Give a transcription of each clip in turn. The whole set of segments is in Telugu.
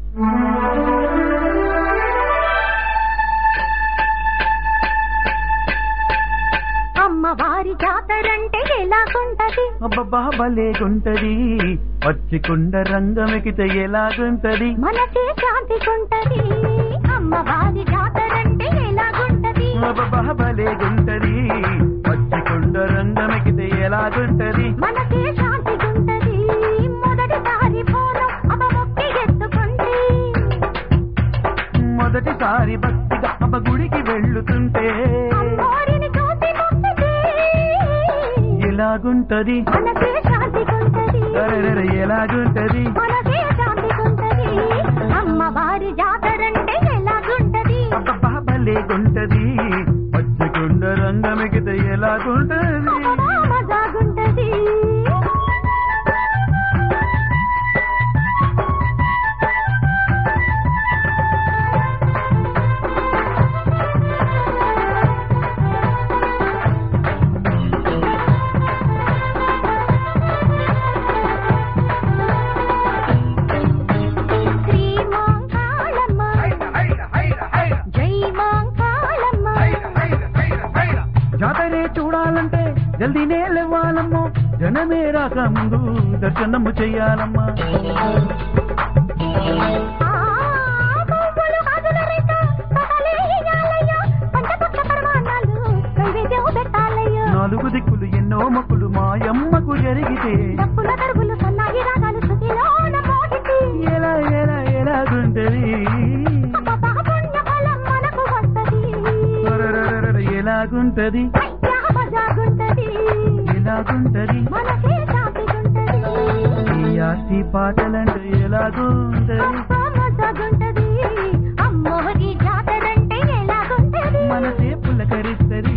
అమ్మవారి జాతరంటే ఎలాగుంటది అబ్బబ్బా భలేగుంటది పచ్చికుండ రంగమెకితే ఎలాగుంటది మనసే శాంతికుంటది అమ్మవారి జాతరంటే ఎలాగుంటది అబ్బబ్బా భలేగుంటది పచ్చికుండ రంగమెకితే ఎలాగుంటది మనసే శాంతికుంటది మొదటిసారి పోనం అమ్మ మొక్కి ఎత్తుకుంటే మొదటిసారి భక్తిగా అమ్మ గుడికి వెళ్ళుతుంటే అమ్మోరిని చూసి మొక్కితే ఎలాగుంటది మనసే శాంతికుంటది అరెరెరె, ఎలాగుంటది మనసే శాంతికుంటది అమ్మవారి జాతరంటే ఎలాగుంటది అబ్బబ్బా భలేగుంటది పచ్చికుండ రంగమెకితే ఎలాగుంటది అబ్బా మజాగుంటది శ్రీ మాంకాళమ్మ జై మాంకాళమ్మ జాతరే చూడాలంటే జల్దీనే లేవాలమ్మో జనమే రాక ముందు దర్శనము చెయ్యాలమ్మా ఆ పువ్వులు గాజుల రేఖ సకలే ఇయ్యాలయ్యో పంచపక్ష పరమాన్నాలు నైవేద్యం పెట్టాలయ్యో నాలుగు దిక్కులు ఎన్నో మొక్కులు మాయమ్మకు జరిగితే డప్పుల దరువులు సన్నాయి రాగాలు శృతిలోన మోగితే ఎలా ఎలా ఎలాగుంటది అబ్బబ్బా పుణ్య ఫలం మనకు వస్తది అరెరెరెరె, ఎలాగుంటది అయ్యా మజాగుంటది ఎలాగుంటది మనసే శాంతిగుంటది ఈ ఆర్తి పాటలంటే ఎలాగుంటది అబ్బా మజాగుంటది అమ్మోరి జాతరంటే ఎలాగుంటది మనసే పులకరిస్తది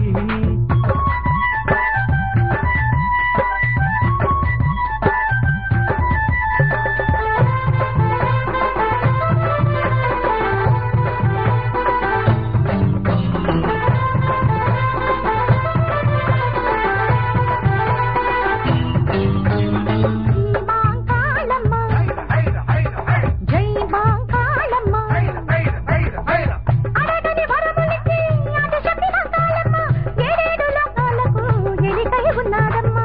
శ్రీ మాంకాళమ్మ జై మాంకాళమ్మ అడగని వరములిచ్చి ఆదిశక్తి మంకాళమ్మ ఏడేడు లోకాలకు ఎలికై ఉన్నాడమ్మా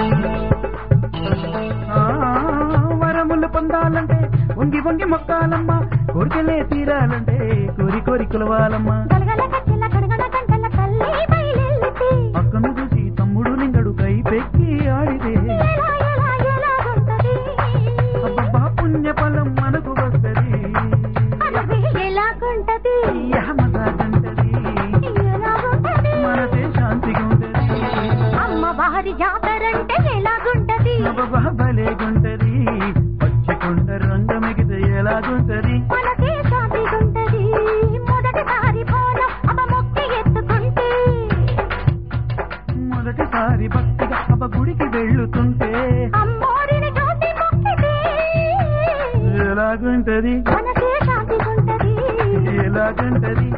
ఆ, వరములు పొందాలంటే వంగి వంగి మొక్కాలమ్మా కోరికలే తీరాలంటే కోరి కోరి కొలవాలమ్మా గలగల కట్టెల గడగడ గంటల తల్లి బయలెల్లితే పక్కను చూసి తమ్ముడు నింగడు కై పెక్కి ఆడితే ఎలా ఎలా ఎలా ఉంటది అబ్బబ్బా పుణ్య ఫలం మనకు వస్తది అడవి ఎలాగుంటది యమసాగంటది ఎలాగుంటది మనసే శాంతిగా ఉంటది అమ్మవారి జాతరంటే ఎలాగుంటది అబ్బబ్బా భలేగుంటది పచ్చికొండ రంగమిగితే ఎలాగుంటది మనసే శాంతిగుంటది మొదటిసారి పోనం అమ్మ మొక్కి ఎత్తుకుంటే మొదటిసారి భక్తిగా అబ్బ గుడికి వెళ్ళుతుంటే అమ్మోరిని చూసి మొక్కితే ఎలాగుంటది మనసే శాంతిగుంటది ఎలాగుంటది